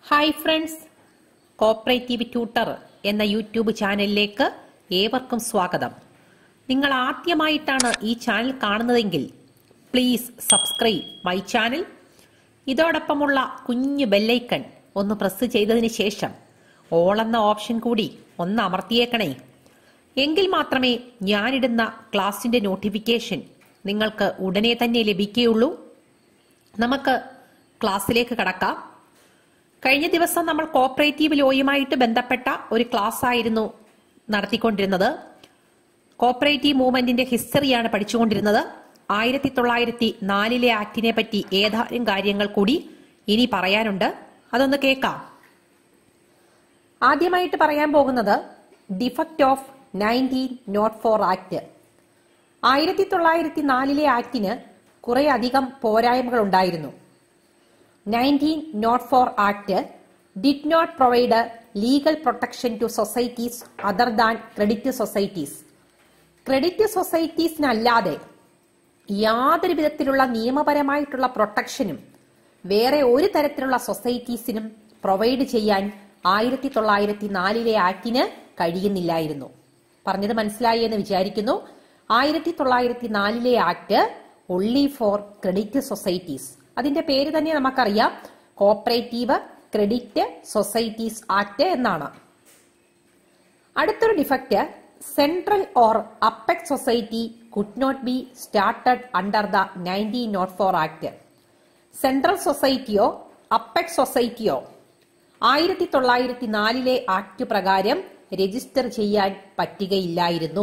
hi friends cooperative tutor എന്ന YouTube ചാനലിലേക്ക് ഏവർക്കും സ്വാഗതം നിങ്ങൾ ആദ്യമായിട്ടാണ് ഈ ചാനൽ കാണുന്നതെങ്കിൽ പ്ലീസ് സബ്സ്ക്രൈബ് മൈ ചാനൽ ഇതോടൊപ്പമുള്ള കുഞ്ഞു ബെല്ലൈക്കൺ ഒന്ന് പ്രസ് ചെയ്തതിന് ശേഷം ഓൾ എന്ന ഓപ്ഷൻ കൂടി ഒന്ന് അമർത്തിയേക്കണേ എങ്കിൽ മാത്രമേ ഞാനിടുന്ന ക്ലാസിന്റെ നോട്ടിഫിക്കേഷൻ നിങ്ങൾക്ക് ഉടനെ തന്നെ ലഭിക്കുകയുള്ളൂ നമുക്ക് ക്ലാസ്സിലേക്ക് കടക്കാം കഴിഞ്ഞ ദിവസം നമ്മൾ കോപ്പറേറ്റീവ് ലോയുമായിട്ട് ബന്ധപ്പെട്ട ഒരു ക്ലാസ് ആയിരുന്നു നടത്തിക്കൊണ്ടിരുന്നത് കോപ്പറേറ്റീവ് മൂവ്മെന്റിന്റെ ഹിസ്റ്ററിയാണ് പഠിച്ചുകൊണ്ടിരുന്നത് ആയിരത്തി തൊള്ളായിരത്തി നാലിലെ ആക്ടിനെ പറ്റി ഏതാനും കാര്യങ്ങൾ കൂടി ഇനി പറയാനുണ്ട് അതൊന്ന് കേൾക്കാം ആദ്യമായിട്ട് പറയാൻ പോകുന്നത് defect of nineteen nought four act ആയിരത്തി തൊള്ളായിരത്തി നാലിലെ ആക്ടിന് കുറെ അധികം പോരായ്മകൾ ഉണ്ടായിരുന്നു nineteen nought four act did not provide legal protection to societies other than credit societies credit സൊസൈറ്റീസിനല്ലാതെ യാതൊരു വിധത്തിലുള്ള നിയമപരമായിട്ടുള്ള പ്രൊട്ടക്ഷനും വേറെ ഒരു തരത്തിലുള്ള സൊസൈറ്റീസിനും പ്രൊവൈഡ് ചെയ്യാൻ ആയിരത്തി തൊള്ളായിരത്തി നാലിലെ ആക്ടിന് കഴിയുന്നില്ലായിരുന്നു പറഞ്ഞത് മനസ്സിലായി എന്ന് വിചാരിക്കുന്നു ആയിരത്തി തൊള്ളായിരത്തി നാലിലെ act only for credit societies അതിന്റെ പേര് തന്നെ നമുക്കറിയാം കോപ്പറേറ്റീവ് ക്രെഡിറ്റ് സൊസൈറ്റീസ് ആക്ട് എന്നാണ് അടുത്തൊരു defect central or apex society could not be started under the nineteen nought four act central സൊസൈറ്റിയോ അപ്പെക് സൊസൈറ്റിയോ ആയിരത്തി തൊള്ളായിരത്തി നാലിലെ ആക്ട് പ്രകാരം രജിസ്റ്റർ ചെയ്യാൻ പറ്റുകയില്ലായിരുന്നു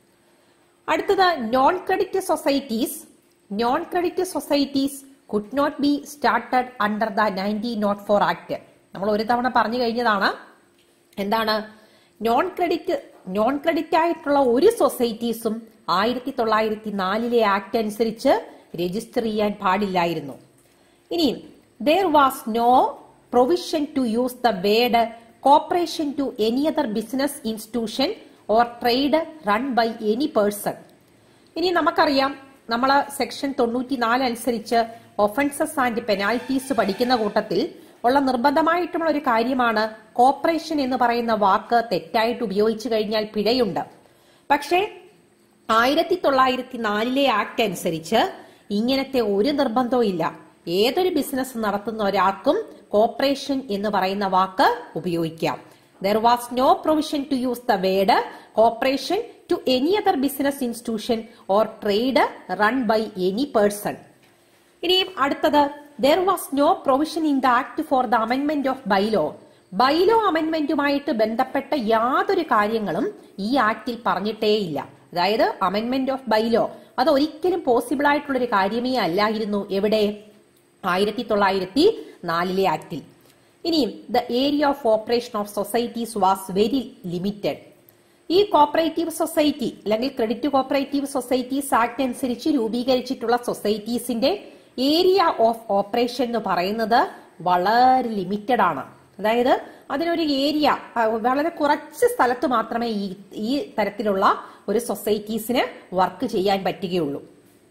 അടുത്തത് non credit societies non credit societies could not be started under the nineteen nought four act നമ്മൾ ഒരു തവണ പറഞ്ഞു കഴിഞ്ഞതാണ് എന്താണ് നോൺ ക്രെഡിറ്റ് നോൺ ക്രെഡിറ്റ് ആയിട്ടുള്ള ഒരു സൊസൈറ്റീസും ആയിരത്തി തൊള്ളായിരത്തി നാലിലെ ആക്ട് അനുസരിച്ച് രജിസ്റ്റർ ചെയ്യാൻ പാടില്ലായിരുന്നു ഇനി there was no provision to use the word cooperation to any other business institution or trade run by any person ഇനി നമുക്കറിയാം നമ്മൾ സെക്ഷൻ തൊണ്ണൂറ്റിനാല് അനുസരിച്ച് ഒഫൻസസ് ആൻഡ് പെനാൽറ്റീസ് പഠിക്കുന്ന കൂട്ടത്തിൽ ഉള്ള നിർബന്ധമായിട്ടുള്ള ഒരു കാര്യമാണ് കോപ്പറേഷൻ എന്ന് പറയുന്ന വാക്ക് തെറ്റായിട്ട് ഉപയോഗിച്ചു കഴിഞ്ഞാൽ പിഴയുണ്ട് പക്ഷേ ആയിരത്തി തൊള്ളായിരത്തി നാലിലെ ആക്ട് അനുസരിച്ച് ഇങ്ങനത്തെ ഒരു നിർബന്ധവും ഇല്ല ഏതൊരു ബിസിനസ് നടത്തുന്ന ഒരാൾക്കും കോപ്പറേഷൻ എന്ന് പറയുന്ന വാക്ക് ഉപയോഗിക്കാം there was no provision to use the word cooperation to any other business institution or trade run by any person ഇനിയും അടുത്തത് there was no provision in the act for the amendment of bylaw bylaw അമെന്റ്മെന്റുമായിട്ട് ബന്ധപ്പെട്ട യാതൊരു കാര്യങ്ങളും ഈ ആക്ടിൽ പറഞ്ഞിട്ടേയില്ല അതായത് amendment of bylaw അത് ഒരിക്കലും പോസിബിൾ ആയിട്ടുള്ള ഒരു കാര്യമേ അല്ലായിരുന്നു എവിടെ ആയിരത്തി തൊള്ളായിരത്തി നാലിലെ ആക്ടിൽ ഇനിയും the area of operation of societies was very limited ഈ കോപ്പറേറ്റീവ് സൊസൈറ്റി അല്ലെങ്കിൽ ക്രെഡിറ്റ് കോപ്പറേറ്റീവ് സൊസൈറ്റീസ് ആക്ട് അനുസരിച്ച് രൂപീകരിച്ചിട്ടുള്ള സൊസൈറ്റീസിന്റെ ഏരിയ ഓഫ് ഓപ്പറേഷൻ എന്ന് പറയുന്നത് വളരെ ലിമിറ്റഡ് ആണ് അതായത് അതിനൊരു ഏരിയ വളരെ കുറച്ച് സ്ഥലത്ത് മാത്രമേ ഈ ഈ തരത്തിലുള്ള ഒരു സൊസൈറ്റീസിന് വർക്ക് ചെയ്യാൻ പറ്റുകയുള്ളൂ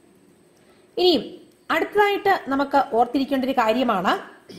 ഇനി അടുത്തതായിട്ട് നമുക്ക് ഓർത്തിരിക്കേണ്ട ഒരു കാര്യമാണ്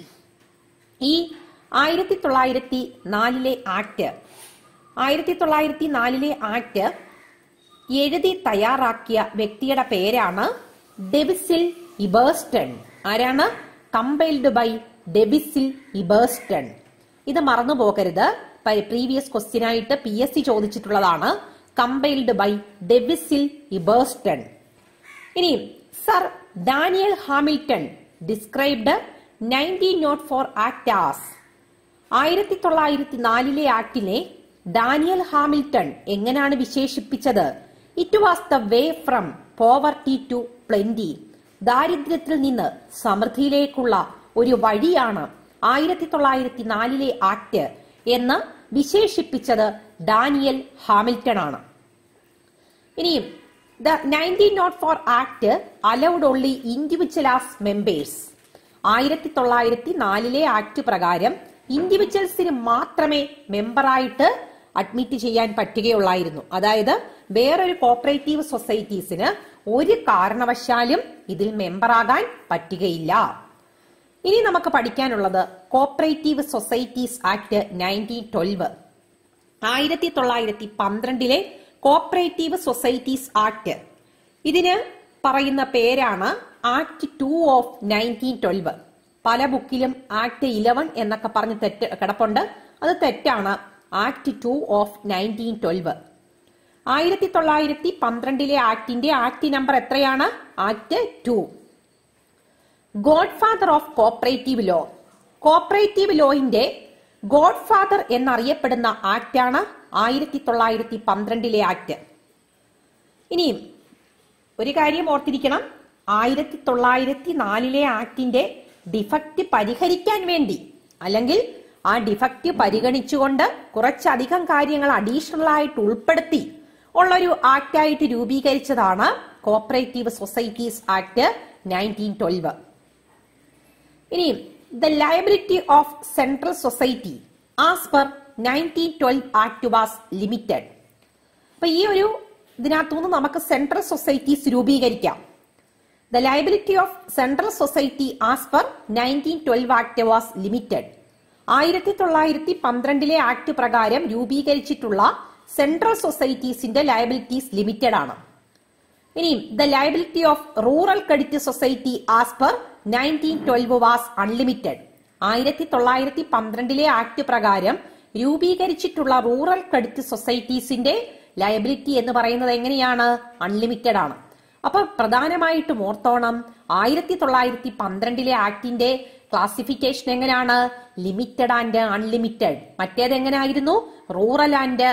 ഈ ആയിരത്തി തൊള്ളായിരത്തി നാലിലെ ആക്ട് ആയിരത്തി തൊള്ളായിരത്തി നാലിലെ ആക്ട് എഴുതി തയ്യാറാക്കിയ വ്യക്തിയുടെ പേരാണ് ഡെബിസിൽ ഇബേസ്റ്റൺ ആരാണ് കമ്പൈൽഡ് ബൈ ഡെബിസിൽ ഇബേസ്റ്റൺ ഇത് മറന്നു പോകരുത് പ്രീവിയസ് ക്വസ്റ്റ്യൻ ആയിട്ട് പി എസ് സി ചോദിച്ചിട്ടുള്ളതാണ് കമ്പൈൽഡ് ബൈ ഡെബിസിൽ ഇബേസ്റ്റൺ ഇനി sir Daniel Hamilton described nineteen nought four act as ആയിരത്തി തൊള്ളായിരത്തി നാലിലെ ആക്ടിനെ ഡാനിയൽ ഹാമിൽട്ടൺ എങ്ങനെയാണ് വിശേഷിപ്പിച്ചത് it was the way from poverty to plenty ദാരിദ്ര്യത്തിൽ നിന്ന് സമൃദ്ധിയിലേക്കുള്ള ഒരു വഴിയാണ് ആയിരത്തി തൊള്ളായിരത്തി നാലിലെ ആക്ട് എന്ന് വിശേഷിപ്പിച്ചത് ഡാനിയൽ ഹാമിൽട്ടൺ ആണ് ഇനിയും the nineteen nought four act allowed only individual as members ആയിരത്തി തൊള്ളായിരത്തി നാലിലെ ആക്ട് പ്രകാരം ഇൻഡിവിജ്വൽസിന് മാത്രമേ മെമ്പറായിട്ട് അഡ്മിറ്റ് ചെയ്യാൻ പറ്റുകയുള്ളായിരുന്നു അതായത് വേറൊരു കോപ്പറേറ്റീവ് സൊസൈറ്റീസിന് ഒരു കാരണവശാലും ഇതിൽ മെമ്പറാകാൻ പറ്റുകയില്ല ഇനി നമുക്ക് പഠിക്കാനുള്ളത് cooperative societies act nineteen twelve ആയിരത്തി തൊള്ളായിരത്തി പന്ത്രണ്ടിലെ കോപ്പറേറ്റീവ് സൊസൈറ്റീസ് ആക്ട് ഇതിന് പറയുന്ന പേരാണ് act two of nineteen twelve പല ബുക്കിലും ആക്ട് ഇലവൻ എന്നൊക്കെ പറഞ്ഞ് തെറ്റ് കിടപ്പുണ്ട് അത് തെറ്റാണ് act two of nineteen twelve ആയിരത്തി തൊള്ളായിരത്തി പന്ത്രണ്ടിലെ ആക്ടിന്റെ ആക്ട് നമ്പർ എത്രയാണ് act two godfather of cooperative law cooperative ലോയിന്റെ ഗോഡ് ഫാദർ എന്നറിയപ്പെടുന്ന ആക്ടാണ് ആയിരത്തി തൊള്ളായിരത്തി പന്ത്രണ്ടിലെ ആക്ട് ഇനിയും ഒരു കാര്യം ഓർത്തിരിക്കണം ആയിരത്തി തൊള്ളായിരത്തി നാലിലെ ആക്ടിന്റെ ഡിഫക്റ്റ് പരിഹരിക്കാൻ വേണ്ടി അല്ലെങ്കിൽ ആ ഡിഫക്റ്റ് പരിഗണിച്ചുകൊണ്ട് കുറച്ചധികം കാര്യങ്ങൾ അഡീഷണൽ ആയിട്ട് ഉൾപ്പെടുത്തി ഉള്ളൊരു ആക്ടായിട്ട് രൂപീകരിച്ചതാണ് cooperative societies act nineteen twelve ഇനി the liability of central society as per nineteen twelve act was limited അപ്പൊ ഈ ഒരു ഇതിനകത്തുനിന്ന് നമുക്ക് സെൻട്രൽ സൊസൈറ്റീസ് രൂപീകരിക്കാം the liability of central society as per nineteen twelve act was limited ആയിരത്തി തൊള്ളായിരത്തി പന്ത്രണ്ടിലെ ആക്ട് പ്രകാരം രൂപീകരിച്ചിട്ടുള്ള സെൻട്രൽ സൊസൈറ്റീസിന്റെ ലയബിലിറ്റീസ് ലിമിറ്റഡ് ആണ് ഇനി the liability of rural credit society as per nineteen twelve was unlimited ആയിരത്തി തൊള്ളായിരത്തി പന്ത്രണ്ടിലെ ആക്ട് പ്രകാരം രൂപീകരിച്ചിട്ടുള്ള റൂറൽ ക്രെഡിറ്റ് സൊസൈറ്റീസിന്റെ ലയബിലിറ്റി എന്ന് പറയുന്നത് എങ്ങനെയാണ് അൺലിമിറ്റഡ് ആണ് അപ്പൊ പ്രധാനമായിട്ടും ഓർത്തോണം ആയിരത്തി തൊള്ളായിരത്തി പന്ത്രണ്ടിലെ ആക്ടിന്റെ ക്ലാസിഫിക്കേഷൻ എങ്ങനെയാണ് ലിമിറ്റഡ് ആൻഡ് അൺലിമിറ്റഡ് മറ്റേത് എങ്ങനെയായിരുന്നു റൂറൽ ആൻഡ്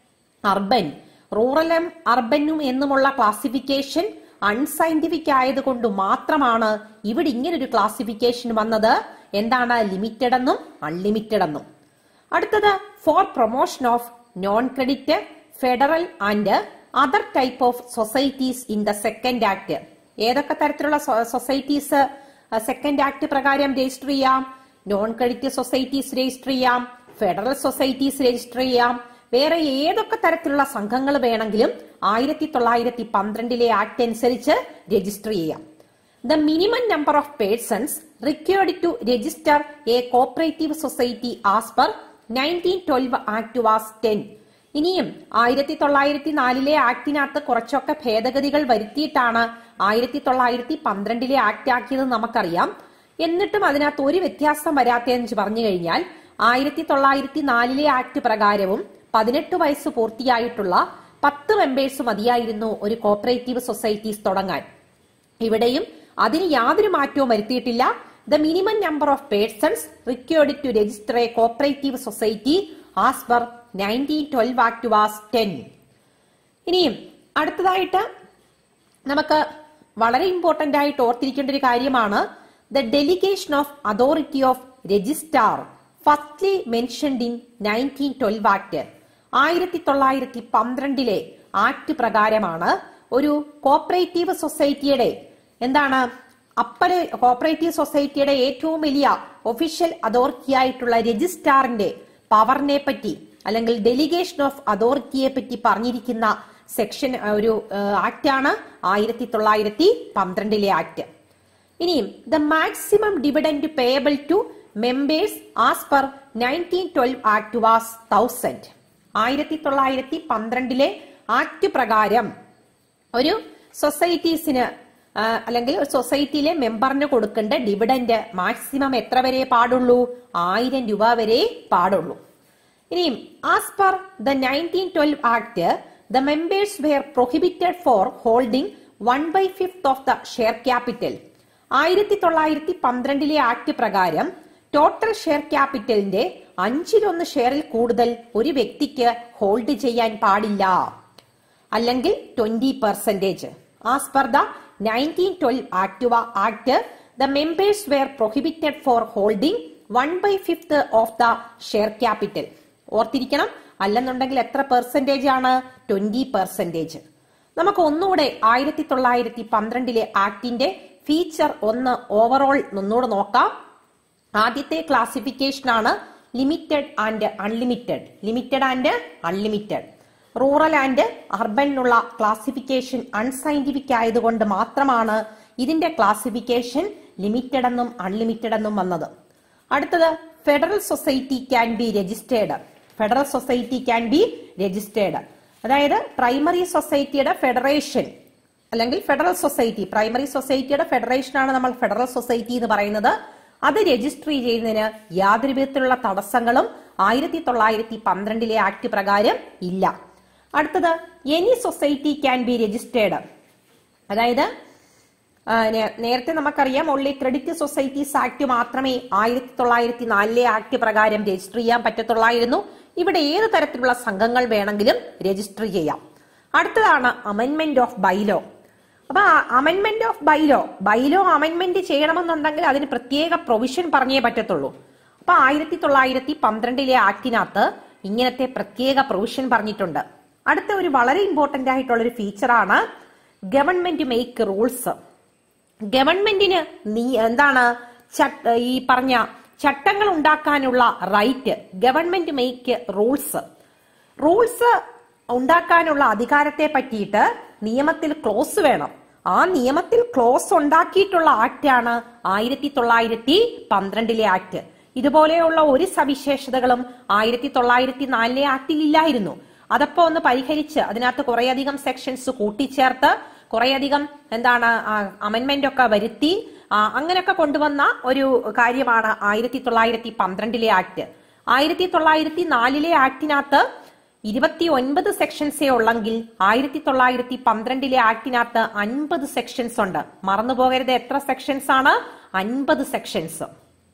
അർബൻ റൂറലും അർബനും എന്നുമുള്ള ക്ലാസിഫിക്കേഷൻ അൺസയന്റിഫിക് ആയതുകൊണ്ട് മാത്രമാണ് ഇവിടെ ഇങ്ങനൊരു ക്ലാസിഫിക്കേഷൻ വന്നത് എന്താണ് ലിമിറ്റഡ് എന്നും അൺലിമിറ്റഡ് എന്നും അടുത്തത് for promotion of non credit federal and other type of societies in the second act ഏതൊക്കെ തരത്തിലുള്ള സൊസൈറ്റീസ് സെക്കൻഡ് ആക്ട് പ്രകാരം രജിസ്റ്റർ ചെയ്യാം നോൺ ക്രെഡിറ്റ് സൊസൈറ്റീസ് രജിസ്റ്റർ ചെയ്യാം ഫെഡറൽ സൊസൈറ്റീസ് രജിസ്റ്റർ ചെയ്യാം വേറെ ഏതൊക്കെ തരത്തിലുള്ള സംഘങ്ങൾ വേണമെങ്കിലും ആയിരത്തി തൊള്ളായിരത്തി പന്ത്രണ്ടിലെ ആക്ട് അനുസരിച്ച് രജിസ്റ്റർ ചെയ്യാം the minimum number of persons required to register a cooperative society as per nineteen twelve act was ten ഇനിയും ആയിരത്തി തൊള്ളായിരത്തി നാലിലെ ആക്ടിനകത്ത് കുറച്ചൊക്കെ ഭേദഗതികൾ വരുത്തിയിട്ടാണ് ആയിരത്തി തൊള്ളായിരത്തി പന്ത്രണ്ടിലെ ആക്ട് ആക്കിയത് നമുക്കറിയാം എന്നിട്ടും അതിനകത്ത് ഒരു വ്യത്യാസം വരാത്തതെന്ന് പറഞ്ഞു കഴിഞ്ഞാൽ ആയിരത്തി തൊള്ളായിരത്തി നാലിലെ ആക്ട് പ്രകാരവും പതിനെട്ട് വയസ്സ് പൂർത്തിയായിട്ടുള്ള പത്ത് മെമ്പേഴ്സ് മതിയായിരുന്നു ഒരു കോപ്പറേറ്റീവ് സൊസൈറ്റീസ് തുടങ്ങാൻ ഇവിടെയും അതിന് യാതൊരു മാറ്റവും വരുത്തിയിട്ടില്ല the minimum number of persons required to register a cooperative society as per nineteen twelve act was ten ഇനിയും അടുത്തതായിട്ട് നമുക്ക് വളരെ ഇമ്പോർട്ടന്റ് ആയിട്ട് ഓർത്തിരിക്കേണ്ട ഒരു കാര്യമാണ് the delegation of authority of registrar firstly mentioned in nineteen twelve act ആയിരത്തി തൊള്ളായിരത്തി പന്ത്രണ്ടിലെ ആക്ട് പ്രകാരമാണ് ഒരു കോപ്പറേറ്റീവ് സൊസൈറ്റിയുടെ എന്താണ് അപ്പര് കോപ്പറേറ്റീവ് സൊസൈറ്റിയുടെ ഏറ്റവും വലിയ ഒഫീഷ്യൽ അതോറിറ്റി ആയിട്ടുള്ള രജിസ്ട്രാറിന്റെ പവറിനെ പറ്റി അല്ലെങ്കിൽ ഡെലിഗേഷൻ ഓഫ് അതോറിറ്റിയെ പറ്റി പറഞ്ഞിരിക്കുന്ന സെക്ഷൻ ഒരു ആക്ട് ആണ് ആയിരത്തി തൊള്ളായിരത്തി പന്ത്രണ്ടിലെ ആക്ട് ഇനിയും the maximum dividend payable to members as per nineteen twelve act was thousand ആയിരത്തി തൊള്ളായിരത്തി പന്ത്രണ്ടിലെ ആക്ട് പ്രകാരം ഒരു സൊസൈറ്റീസിന് അല്ലെങ്കിൽ ഒരു സൊസൈറ്റിയിലെ മെമ്പറിന് കൊടുക്കേണ്ട ഡിവിഡൻഡ് മാക്സിമം എത്ര വരെ പാടുള്ളൂ ആയിരം രൂപ വരെ പാടുള്ളൂ ഇനിയും as per the nineteen twelve act the members were prohibited for holding one by fifth of the share capital ആയിരത്തി തൊള്ളായിരത്തി പന്ത്രണ്ടിലെ ആക്ട് പ്രകാരം ടോട്ടൽ ഷെയർ ക്യാപിറ്റലിന്റെ അഞ്ചിലൊന്ന് ഷെയറിൽ കൂടുതൽ ഒരു വ്യക്തിക്ക് ഹോൾഡ് ചെയ്യാൻ പാടില്ല അല്ലെങ്കിൽ twenty percentage as per the nineteen twelve act act the members were prohibited for holding one by fifth of the share capital ഓർത്തിരിക്കണം അല്ലെന്നുണ്ടെങ്കിൽ എത്ര പെർസെന്റേജ് ആണ് ട്വന്റി പെർസെന്റേജ് നമുക്ക് ഒന്നുകൂടെ ആയിരത്തി തൊള്ളായിരത്തി പന്ത്രണ്ടിലെ ആക്ടിന്റെ ഫീച്ചർ ഒന്ന് ഓവറോൾ ഒന്നുകൂടെ നോക്കാം ആദ്യത്തെ ക്ലാസിഫിക്കേഷൻ ആണ് limited and unlimited limited and unlimited rural and അർബനുള്ള ക്ലാസിഫിക്കേഷൻ അൺസയന്റിഫിക് ആയതുകൊണ്ട് മാത്രമാണ് ഇതിന്റെ ക്ലാസിഫിക്കേഷൻ ലിമിറ്റഡ് എന്നും അൺലിമിറ്റഡ് എന്നും വന്നത് അടുത്തത് federal society can be registered federal society can be registered അതായത് പ്രൈമറി സൊസൈറ്റിയുടെ ഫെഡറേഷൻ അല്ലെങ്കിൽ ഫെഡറൽ സൊസൈറ്റി പ്രൈമറി സൊസൈറ്റിയുടെ ഫെഡറേഷനാണ് നമ്മൾ ഫെഡറൽ സൊസൈറ്റി എന്ന് പറയുന്നത് അത് രജിസ്റ്റർ ചെയ്യുന്നതിന് യാതൊരു വിധത്തിലുള്ള തടസ്സങ്ങളും ആയിരത്തി തൊള്ളായിരത്തി പന്ത്രണ്ടിലെ ആക്ട് പ്രകാരം ഇല്ല അടുത്തത് any society can be registered അതായത് ആ, നേ- നേരത്തെ നമുക്കറിയാം ഓൺലി ക്രെഡിറ്റ് സൊസൈറ്റീസ് ആക്ട് മാത്രമേ ആയിരത്തി തൊള്ളായിരത്തി നാലിലെ ആക്ട് പ്രകാരം രജിസ്റ്റർ ചെയ്യാൻ പറ്റത്തുള്ളായിരുന്നു ഇവിടെ ഏത് തരത്തിലുള്ള സംഘങ്ങൾ വേണമെങ്കിലും രജിസ്റ്റർ ചെയ്യാം അടുത്തതാണ് അമെന്റ്മെന്റ് ഓഫ് ബൈലോ അപ്പൊ amendment of bylaw bylaw amendment ചെയ്യണമെന്നുണ്ടെങ്കിൽ അതിന് പ്രത്യേക പ്രൊവിഷൻ പറഞ്ഞേ പറ്റത്തുള്ളൂ അപ്പൊ ആയിരത്തി തൊള്ളായിരത്തി പന്ത്രണ്ടിലെ ആക്ടിനകത്ത് ഇങ്ങനത്തെ പ്രത്യേക പ്രൊവിഷൻ പറഞ്ഞിട്ടുണ്ട് അടുത്ത ഒരു വളരെ ഇമ്പോർട്ടന്റ് ആയിട്ടുള്ള ഒരു ഫീച്ചറാണ് ഗവൺമെന്റ് മേക്ക് റൂൾസ് ഗവൺമെന്റിന് നീ എന്താണ് ചട്ട- ഈ പറഞ്ഞ ചട്ടങ്ങൾ ഉണ്ടാക്കാനുള്ള right government make rules rules ഉണ്ടാക്കാനുള്ള അധികാരത്തെ പറ്റിയിട്ട് നിയമത്തിൽ ക്ലോസ് വേണം ആ നിയമത്തിൽ ക്ലോസ് ഉണ്ടാക്കിയിട്ടുള്ള ആക്ടാണ് ആയിരത്തി തൊള്ളായിരത്തി പന്ത്രണ്ടിലെ ആക്ട് ഇതുപോലെയുള്ള ഒരു സവിശേഷതകളും ആയിരത്തി തൊള്ളായിരത്തി നാലിലെ ആക്ടിൽ ഇല്ലായിരുന്നു അതപ്പോ ഒന്ന് പരിഹരിച്ച് അതിനകത്ത് കുറേയധികം സെക്ഷൻസ് കൂട്ടിച്ചേർത്ത് കുറേയധികം എന്താണ് അമെന്റ്മെന്റ് ഒക്കെ വരുത്തി ആ, അങ്ങനെയൊക്കെ കൊണ്ടുവന്ന ഒരു കാര്യമാണ് ആയിരത്തി തൊള്ളായിരത്തി പന്ത്രണ്ടിലെ ആക്ട് ആയിരത്തി തൊള്ളായിരത്തി നാലിലെ ആക്ടിനകത്ത് ഇരുപത്തി ഒൻപത് സെക്ഷൻസേ ഉള്ളെങ്കിൽ ആയിരത്തി തൊള്ളായിരത്തി പന്ത്രണ്ടിലെ ആക്ടിനകത്ത് അൻപത് സെക്ഷൻസ് ഉണ്ട് മറന്നുപോകരുത് എത്ര സെക്ഷൻസ് ആണ് അൻപത് സെക്ഷൻസ്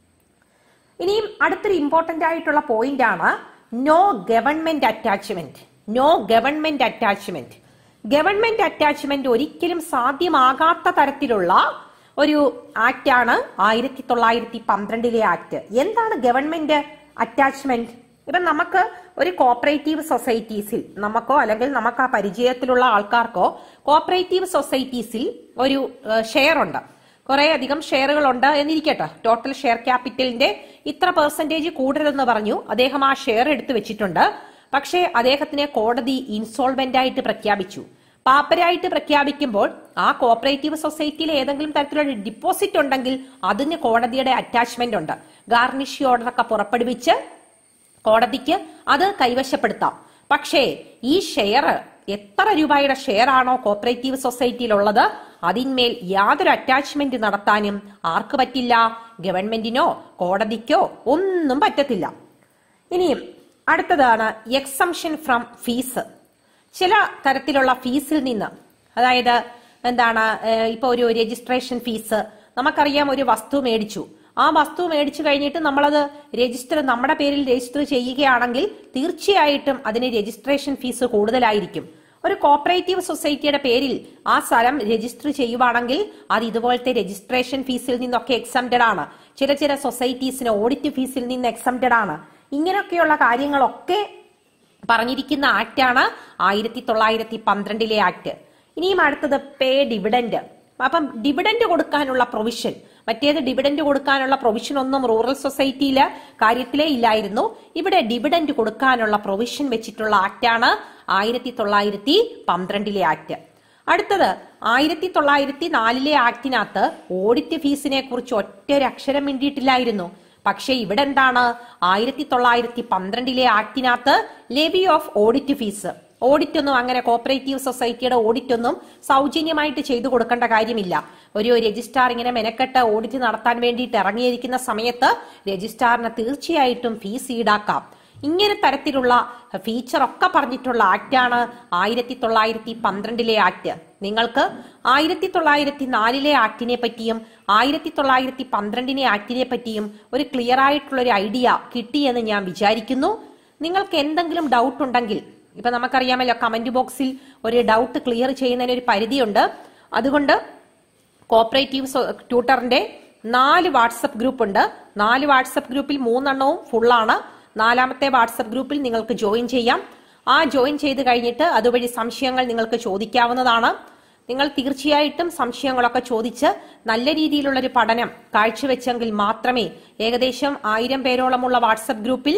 ഇനിയും അടുത്തൊരു ഇമ്പോർട്ടന്റ് ആയിട്ടുള്ള പോയിന്റ് ആണ് no government attachment no government attachment government attachment ഒരിക്കലും സാധ്യമാകാത്ത തരത്തിലുള്ള ഒരു ആക്ട് ആണ് ആയിരത്തി തൊള്ളായിരത്തി പന്ത്രണ്ടിലെ ആക്ട് എന്താണ് ഗവൺമെന്റ് അറ്റാച്ച്മെന്റ് ഇപ്പൊ നമുക്ക് ഒരു കോപ്പറേറ്റീവ് സൊസൈറ്റീസിൽ നമുക്കോ അല്ലെങ്കിൽ നമുക്ക് ആ പരിചയത്തിലുള്ള ആൾക്കാർക്കോ കോപ്പറേറ്റീവ് സൊസൈറ്റീസിൽ ഒരു ഷെയർ ഉണ്ട് കുറെ അധികം ഷെയറുകൾ ഉണ്ട് എന്നിരിക്കട്ടെ ടോട്ടൽ ഷെയർ ക്യാപിറ്റലിന്റെ ഇത്ര പെർസെന്റേജ് കൂടരുതെന്ന് പറഞ്ഞു അദ്ദേഹം ആ ഷെയർ എടുത്തു വെച്ചിട്ടുണ്ട് പക്ഷേ അദ്ദേഹത്തിനെ കോടതി ഇൻസോൾവെന്റ് ആയിട്ട് പ്രഖ്യാപിച്ചു പാപ്പരായിട്ട് പ്രഖ്യാപിക്കുമ്പോൾ ആ കോപ്പറേറ്റീവ് സൊസൈറ്റിയിൽ ഏതെങ്കിലും തരത്തിലുള്ള ഡിപ്പോസിറ്റ് ഉണ്ടെങ്കിൽ അതിന് കോടതിയുടെ അറ്റാച്ച്മെന്റ് ഉണ്ട് ഗാർണിഷ് ഓർഡർ ഒക്കെ പുറപ്പെടുവിച്ച് കോടതിക്ക് അത് കൈവശപ്പെടുത്താം പക്ഷേ ഈ ഷെയർ എത്ര രൂപയുടെ ഷെയർ ആണോ കോപ്പറേറ്റീവ് സൊസൈറ്റിയിലുള്ളത് അതിന്മേൽ യാതൊരു അറ്റാച്ച്മെന്റ് നടത്താനും ആർക്ക് പറ്റില്ല ഗവൺമെന്റിനോ കോടതിക്കോ ഒന്നും പറ്റത്തില്ല ഇനിയും അടുത്തതാണ് എക്സംഷൻ ഫ്രം ഫീസ് ചില തരത്തിലുള്ള ഫീസിൽ നിന്ന് അതായത് എന്താണ് ഏഹ് ഇപ്പൊ ഒരു രജിസ്ട്രേഷൻ ഫീസ് നമുക്കറിയാം ഒരു വസ്തു മേടിച്ചു ആ വസ്തു മേടിച്ചു കഴിഞ്ഞിട്ട് നമ്മളത് രജിസ്റ്റർ നമ്മുടെ പേരിൽ രജിസ്റ്റർ ചെയ്യുകയാണെങ്കിൽ തീർച്ചയായിട്ടും അതിന് രജിസ്ട്രേഷൻ ഫീസ് കൂടുതലായിരിക്കും ഒരു കോപ്പറേറ്റീവ് സൊസൈറ്റിയുടെ പേരിൽ ആ സ്ഥലം രജിസ്റ്റർ ചെയ്യുവാണെങ്കിൽ അത് ഇതുപോലത്തെ രജിസ്ട്രേഷൻ ഫീസിൽ നിന്നൊക്കെ എക്സംപ്റ്റഡ് ആണ് ചില ചില സൊസൈറ്റീസിന് ഓഡിറ്റ് ഫീസിൽ നിന്ന് എക്സംപ്റ്റഡ് ആണ് ഇങ്ങനെയൊക്കെയുള്ള കാര്യങ്ങളൊക്കെ പറഞ്ഞിരിക്കുന്ന ആക്ടാണ് ആയിരത്തി തൊള്ളായിരത്തി പന്ത്രണ്ടിലെ ആക്ട് ഇനിയും അടുത്തത് പേ ഡിവിഡന്റ് അപ്പം ഡിവിഡന്റ് കൊടുക്കാനുള്ള പ്രൊവിഷൻ മറ്റേത് ഡിവിഡന്റ് കൊടുക്കാനുള്ള പ്രൊവിഷൻ ഒന്നും റൂറൽ സൊസൈറ്റിയില് കാര്യത്തിലേ ഇല്ലായിരുന്നു ഇവിടെ ഡിവിഡന്റ് കൊടുക്കാനുള്ള പ്രൊവിഷൻ വെച്ചിട്ടുള്ള ആക്ടാണ് ആയിരത്തി തൊള്ളായിരത്തി പന്ത്രണ്ടിലെ ആക്ട് അടുത്തത് ആയിരത്തി തൊള്ളായിരത്തി നാലിലെ ആക്ടിനകത്ത് ഓഡിറ്റ് ഫീസിനെ കുറിച്ച് ഒറ്റൊരക്ഷരം മിണ്ടിയിട്ടില്ലായിരുന്നു പക്ഷേ ഇവിടെ എന്താണ് ആയിരത്തി തൊള്ളായിരത്തി പന്ത്രണ്ടിലെ ആക്ടിനകത്ത് levy of audit fees audit ഒന്നും അങ്ങനെ കോപ്പറേറ്റീവ് സൊസൈറ്റിയുടെ ഓഡിറ്റ് ഒന്നും സൗജന്യമായിട്ട് ചെയ്തു കൊടുക്കേണ്ട കാര്യമില്ല ഒരു രജിസ്ട്രാർ ഇങ്ങനെ മെനക്കെട്ട് ഓഡിറ്റ് നടത്താൻ വേണ്ടിയിട്ട് ഇറങ്ങിയിരിക്കുന്ന സമയത്ത് രജിസ്ട്രാറിന് തീർച്ചയായിട്ടും ഫീസ് ഈടാക്കാം ഇങ്ങനെ തരത്തിലുള്ള ഫീച്ചർ ഒക്കെ പറഞ്ഞിട്ടുള്ള ആക്ടാണ് ആയിരത്തി തൊള്ളായിരത്തി പന്ത്രണ്ടിലെ ആക്ട് നിങ്ങൾക്ക് ആയിരത്തി തൊള്ളായിരത്തി നാലിലെ ആക്ടിനെ പറ്റിയും ആയിരത്തി തൊള്ളായിരത്തി പന്ത്രണ്ടിനെ ആക്ടിനെ പറ്റിയും ഒരു ക്ലിയർ ആയിട്ടുള്ള ഒരു ഐഡിയ കിട്ടിയെന്ന് ഞാൻ വിചാരിക്കുന്നു നിങ്ങൾക്ക് എന്തെങ്കിലും ഡൗട്ട് ഉണ്ടെങ്കിൽ ഇപ്പൊ നമുക്കറിയാമല്ലോ കമന്റ് ബോക്സിൽ ഒരു ഡൗട്ട് ക്ലിയർ ചെയ്യുന്നതിന് ഒരു പരിധിയുണ്ട് അതുകൊണ്ട് കോപ്പറേറ്റീവ് സൊ- ട്യൂട്ടറിന്റെ നാല് വാട്സപ്പ് ഗ്രൂപ്പ് ഉണ്ട് നാല് വാട്സപ്പ് ഗ്രൂപ്പിൽ മൂന്നെണ്ണവും ഫുള്ളാണ് നാലാമത്തെ വാട്സപ്പ് ഗ്രൂപ്പിൽ നിങ്ങൾക്ക് ജോയിൻ ചെയ്യാം ആ ജോയിൻ ചെയ്ത് കഴിഞ്ഞിട്ട് അതുവഴി സംശയങ്ങൾ നിങ്ങൾക്ക് ചോദിക്കാവുന്നതാണ് നിങ്ങൾ തീർച്ചയായിട്ടും സംശയങ്ങളൊക്കെ ചോദിച്ച് നല്ല രീതിയിലുള്ള ഒരു പഠനം കാഴ്ചവെച്ചെങ്കിൽ മാത്രമേ ഏകദേശം ആയിരം പേരോളമുള്ള വാട്സപ്പ് ഗ്രൂപ്പിൽ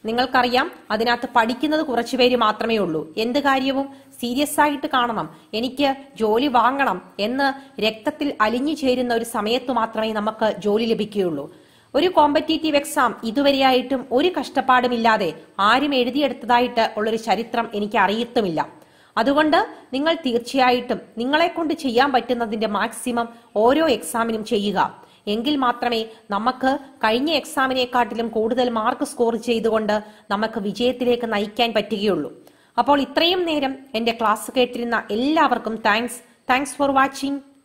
നിങ്ങൾക്കറിയാം അതിനകത്ത് പഠിക്കുന്നത് കുറച്ചുപേര് മാത്രമേ ഉള്ളൂ എന്ത് കാര്യവും സീരിയസ് ആയിട്ട് കാണണം എനിക്ക് ജോലി വാങ്ങണം എന്ന് രക്തത്തിൽ അലിഞ്ഞു ചേരുന്ന ഒരു സമയത്ത് മാത്രമേ നമുക്ക് ജോലി ലഭിക്കുകയുള്ളൂ ഒരു കോമ്പറ്റേറ്റീവ് എക്സാം ഇതുവരെയായിട്ടും ഒരു കഷ്ടപ്പാടുമില്ലാതെ ആരും എഴുതിയെടുത്തതായിട്ട് ഉള്ളൊരു ചരിത്രം എനിക്ക് അറിയത്തുമില്ല അതുകൊണ്ട് നിങ്ങൾ തീർച്ചയായിട്ടും നിങ്ങളെ കൊണ്ട് ചെയ്യാൻ പറ്റുന്നതിന്റെ മാക്സിമം ഓരോ എക്സാമിനും ചെയ്യുക എങ്കിൽ മാത്രമേ നമുക്ക് കഴിഞ്ഞ എക്സാമിനെക്കാട്ടിലും കൂടുതൽ മാർക്ക് സ്കോർ ചെയ്തുകൊണ്ട് നമുക്ക് വിജയത്തിലേക്ക് നയിക്കാൻ പറ്റുകയുള്ളൂ അപ്പോൾ ഇത്രയും നേരം എന്റെ ക്ലാസ് കേട്ടിരുന്ന എല്ലാവർക്കും താങ്ക്സ് താങ്ക്സ് ഫോർ വാച്ചിങ്